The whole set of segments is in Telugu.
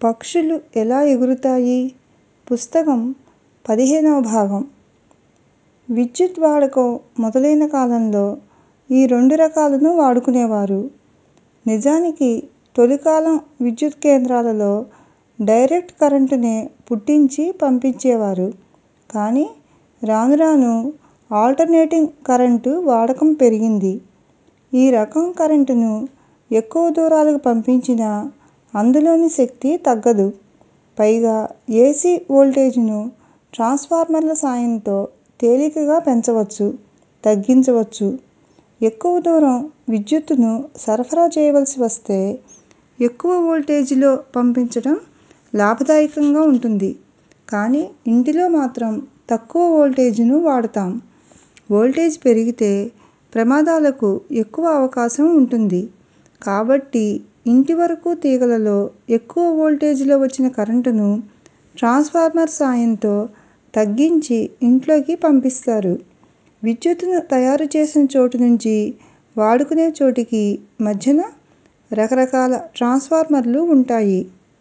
పక్షులు ఎలా ఎగురుతాయి పుస్తకం పదిహేనవ భాగం విద్యుత్ వాడకం మొదలైన కాలంలో ఈ రెండు రకాలను వాడుకునేవారు నిజానికి తొలికాలం విద్యుత్ కేంద్రాలలో డైరెక్ట్ కరెంటునే పుట్టించి పంపించేవారు కానీ రాను రాను ఆల్టర్నేటింగ్ కరెంటు వాడకం పెరిగింది ఈ రకం కరెంటును ఎక్కువ దూరాలకు పంపించినా అందులోని శక్తి తగ్గదు పైగా ఏసీ వోల్టేజ్ను ట్రాన్స్ఫార్మర్ల సాయంతో తేలికగా పెంచవచ్చు తగ్గించవచ్చు ఎక్కువ దూరం విద్యుత్తును సరఫరా చేయవలసి వస్తే ఎక్కువ వోల్టేజ్లో పంపించడం లాభదాయకంగా ఉంటుంది కానీ ఇంటిలో మాత్రం తక్కువ వోల్టేజ్ను వాడతాం వోల్టేజ్ పెరిగితే ప్రమాదాలకు ఎక్కువ అవకాశం ఉంటుంది కాబట్టి ఇంటి వరకు తీగలలో ఎక్కువ వోల్టేజ్లో వచ్చిన కరెంటును ట్రాన్స్ఫార్మర్ సాయంతో తగ్గించి ఇంట్లోకి పంపిస్తారు విద్యుత్తును తయారు చేసిన చోటు నుంచి వాడుకునే చోటికి మధ్యన రకరకాల ట్రాన్స్ఫార్మర్లు ఉంటాయి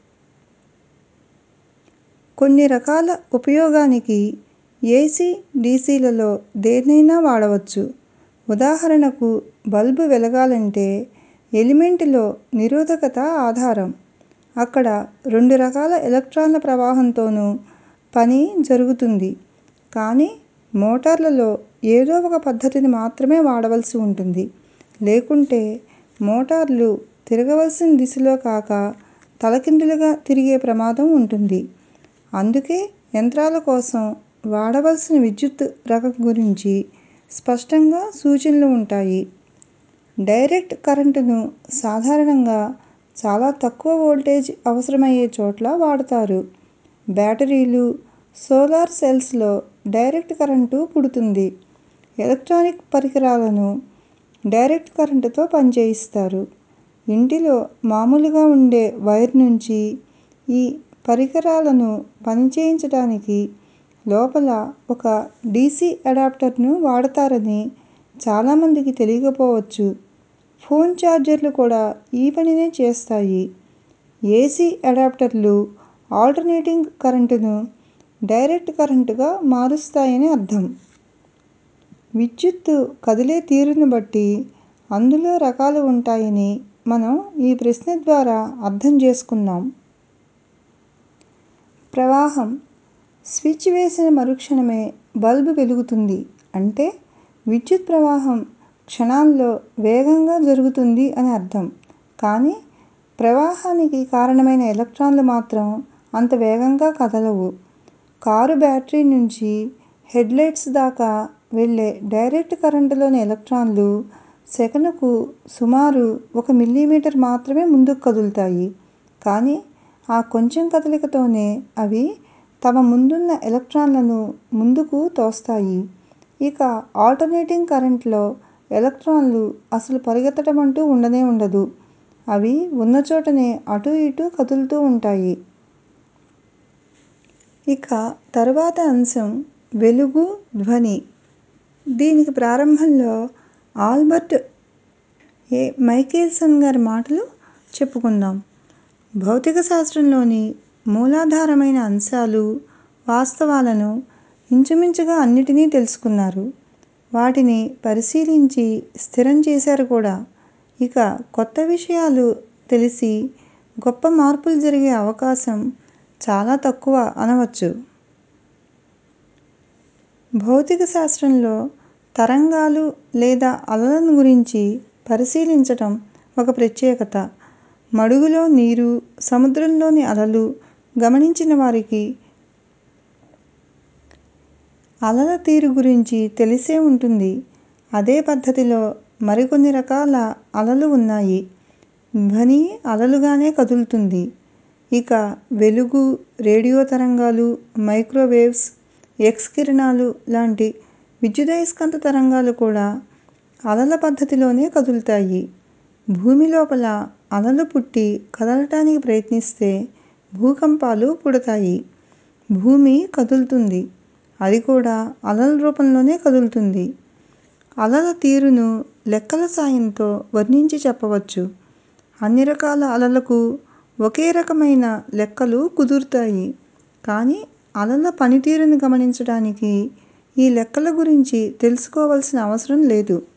కొన్ని రకాల ఉపయోగానికి ఏసీ డీసీలలో దేన్నైనా వాడవచ్చు ఉదాహరణకు బల్బు వెలగాలంటే ఎలిమెంటులో నిరోధకత ఆధారం అక్కడ రెండు రకాల ఎలక్ట్రాన్ల ప్రవాహంతోనూ పని జరుగుతుంది కానీ మోటార్లలో ఏదో ఒక పద్ధతిని మాత్రమే వాడవలసి ఉంటుంది లేకుంటే మోటార్లు తిరగవలసిన దిశలో కాక తలకిందులుగా తిరిగే ప్రమాదం ఉంటుంది అందుకే యంత్రాల కోసం వాడవలసిన విద్యుత్ రకం గురించి స్పష్టంగా సూచనలు ఉంటాయి డైరెక్ట్ కరెంటును సాధారణంగా చాలా తక్కువ వోల్టేజ్ అవసరమయ్యే చోట్ల వాడతారు బ్యాటరీలు సోలార్ సెల్స్ లో డైరెక్ట్ కరెంటు పుడుతుంది ఎలక్ట్రానిక్ పరికరాలను డైరెక్ట్ కరెంటుతో పనిచేయిస్తారు ఇంటిలో మామూలుగా ఉండే వైర్ నుంచి ఈ పరికరాలను పనిచేయించడానికి లోపల ఒక డీసీ అడాప్టర్ను వాడతారని చాలామందికి తెలియకపోవచ్చు ఫోన్ ఛార్జర్లు కూడా ఈ పనినే చేస్తాయి ఏసీ అడాప్టర్లు ఆల్టర్నేటింగ్ కరెంటును డైరెక్ట్ కరెంటుగా మారుస్తాయని అర్థం విద్యుత్తు కదిలే తీరును బట్టి అందులో రకాలు ఉంటాయని మనం ఈ ప్రశ్న ద్వారా అర్థం చేసుకున్నాం ప్రవాహం స్విచ్ వేసిన మరుక్షణమే బల్బు వెలుగుతుంది అంటే విద్యుత్ ప్రవాహం క్షణాల్లో వేగంగా జరుగుతుంది అని అర్థం కానీ ప్రవాహానికి కారణమైన ఎలక్ట్రాన్లు మాత్రం అంత వేగంగా కదలవు కారు బ్యాటరీ నుంచి హెడ్ లైట్స్ దాకా వెళ్ళే డైరెక్ట్ కరెంటులోని ఎలక్ట్రాన్లు సెకనుకు సుమారు ఒక మిల్లీమీటర్ మాత్రమే ముందుకు కదులుతాయి కానీ ఆ కొంచెం కదలికతోనే అవి తమ ముందున్న ఎలక్ట్రాన్లను ముందుకు తోస్తాయి ఇక ఆల్టర్నేటింగ్ కరెంట్లో ఎలక్ట్రాన్లు అసలు పరిగెత్తడం అంటూ ఉండనే ఉండదు అవి ఉన్న చోటనే అటూ ఇటూ కదులుతూ ఉంటాయి ఇక తరువాత అంశం వెలుగు ధ్వని దీనికి ప్రారంభంలో ఆల్బర్ట్ ఏ మైకేల్సన్ గారి మాటలు చెప్పుకుందాం భౌతిక శాస్త్రంలోని మూలాధారమైన అంశాలు వాస్తవాలను ఇంచుమించుగా అన్నిటినీ తెలుసుకున్నారు వాటిని పరిశీలించి స్థిరం చేశారు కూడా ఇక కొత్త విషయాలు తెలిసి గొప్ప మార్పులు జరిగే అవకాశం చాలా తక్కువ అనవచ్చు భౌతిక శాస్త్రంలో తరంగాలు లేదా అలలను గురించి పరిశీలించటం ఒక ప్రత్యేకత మడుగులో నీరు సముద్రంలోని అలలు గమనించిన వారికి అలల తీరు గురించి తెలిసే ఉంటుంది అదే పద్ధతిలో మరికొన్ని రకాల అలలు ఉన్నాయి ధ్వని అలలుగానే కదులుతుంది ఇక వెలుగు రేడియో తరంగాలు మైక్రోవేవ్స్ ఎక్స్ కిరణాలు లాంటి విద్యుదయస్కాంత తరంగాలు కూడా అలల పద్ధతిలోనే కదులుతాయి భూమి లోపల అలలు పుట్టి కదలటానికి ప్రయత్నిస్తే భూకంపాలు పుడతాయి భూమి కదులుతుంది అది కూడా అలల రూపంలోనే కదులుతుంది అలల తీరును లెక్కల సాయంతో వర్ణించి చెప్పవచ్చు అన్ని రకాల అలలకు ఒకే రకమైన లెక్కలు కుదురుతాయి కానీ అలల పనితీరును గమనించడానికి ఈ లెక్కల గురించి తెలుసుకోవలసిన అవసరం లేదు